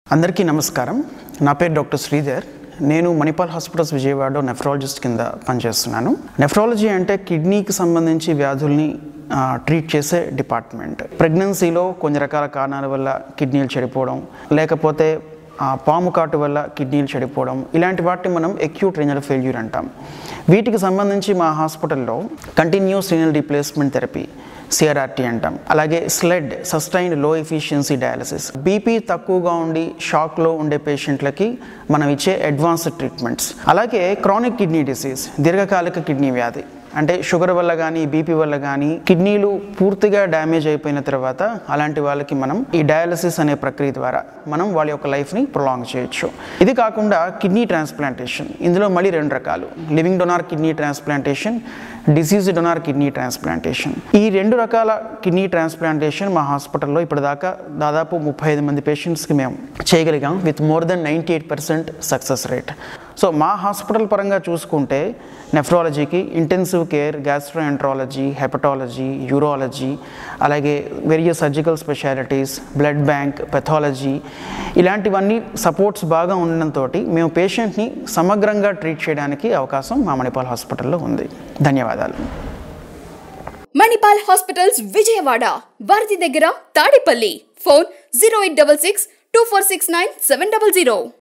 అందరికీ నమస్కారం నా పేరు డాక్టర్ శ్రీధర్ నేను మణిపాల్ హాస్పిటల్స్ విజయవాడలో నెఫ్రాలజిస్ట్ కింద పనిచేస్తున్నాను నెఫ్రాలజీ అంటే కిడ్నీకి సంబంధించి వ్యాధుల్ని ఆ, ట్రీట్ చేసే డిపార్ట్మెంట్ ప్రెగ్నెన్సీలో కొన్ని రకాల కారణాల వల్ల కిడ్నీలు చెడిపోవడం లేకపోతే ఆ, పాము కాటు వల్ల కిడ్నీలు చెడిపోవడం ఇలాంటి వాటిని మనం ఎక్యూట్ రీనల్ ఫెయిల్యూర్ అంటాం వీటికి సంబంధించి మా హాస్పిటల్లో continuous renal replacement therapy CRRT అంటాం అలాగే SLED sustained low efficiency dialysis BP తక్కువగా ఉండి షాక్లో ఉండే పేషెంట్లకి మనం ఇచ్చే అడ్వాన్స్డ్ ట్రీట్మెంట్స్ అలాగే క్రానిక్ కిడ్నీ డిసీజ్ దీర్ఘకాలిక కిడ్నీ వ్యాధి అంటే షుగర్ వల్ల కానీ బీపీ వల్ల కానీ కిడ్నీలు పూర్తిగా డ్యామేజ్ అయిపోయిన తర్వాత అలాంటి వాళ్ళకి మనం ఈ డయాలసిస్ అనే ప్రక్రియ ద్వారా మనం వాళ్ళ యొక్క లైఫ్ని ప్రొలాంగ్ చేయొచ్చు ఇది కాకుండా కిడ్నీ ట్రాన్స్ప్లాంటేషన్ ఇందులో మళ్ళీ రెండు రకాలు living donor kidney transplantation disease donor kidney transplantation ఈ రెండు రకాల కిడ్నీ ట్రాన్స్ప్లాంటేషన్ మా హాస్పిటల్లో ఇప్పటిదాకా దాదాపు ముప్పై ఐదు మంది పేషెంట్స్కి మేము చేయగలిగాం with more than ninety eight percent success rate so మా హాస్పిటల్ పరంగా చూసుకుంటే నెఫ్రాలజీకి intensive care gastroenterology hepatology urology అలాగే various surgical specialities blood bank pathology ఇలాంటివన్నీ సపోర్ట్స్ బాగా ఉండడంతో మేము పేషెంట్ని సమగ్రంగా ట్రీట్ చేయడానికి అవకాశం మా మణిపాల్ హాస్పిటల్లో ఉంది ధన్యవాదాలు మణిపాల్ హాస్పిటల్స్ విజయవాడ వారధి దగ్గర Tadepalli phone zero eight double six two four six nine seven double zero